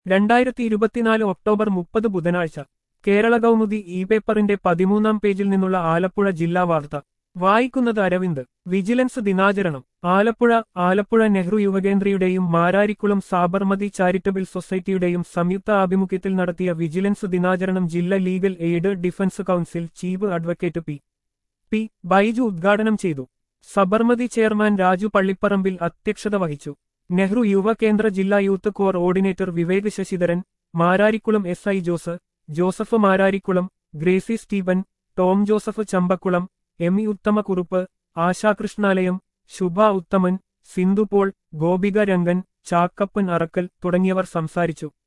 രണ്ടായിരത്തി ഇരുപത്തിനാല് ഒക്ടോബർ മുപ്പത് ബുധനാഴ്ച കേരള കൗമുദി ഇ പേപ്പറിന്റെ പതിമൂന്നാം പേജിൽ നിന്നുള്ള ആലപ്പുഴ ജില്ലാ വാർത്ത വായിക്കുന്നത് അരവിന്ദ് വിജിലൻസ് ദിനാചരണം ആലപ്പുഴ ആലപ്പുഴ നെഹ്റു യുവകേന്ദ്രയുടെയും മാരാരിക്കുളം സാബർമതി ചാരിറ്റബിൾ സൊസൈറ്റിയുടെയും സംയുക്ത ആഭിമുഖ്യത്തിൽ നടത്തിയ വിജിലൻസ് ദിനാചരണം ജില്ലാ legal aid defence counsel chief advocate P P Baiju ഉദ്ഘാടനം ചെയ്തു സബർമതി ചെയർമാൻ രാജു പള്ളിപ്പറമ്പിൽ അധ്യക്ഷത വഹിച്ചു നെഹ്റു യുവ കേന്ദ്ര ജില്ലാ youth coordinator Vivek Sasidharan Mararikulam S I Jose Joseph Mararikulam Gracy Steven Tom Joseph Champakulam M E Uthamakkurup Ashakrishnalayam Shubha Uthaman Sindhu Paul Gopika Rangan Chakkappan Arakkal തുടങ്ങിയവർ സംസാരിച്ചു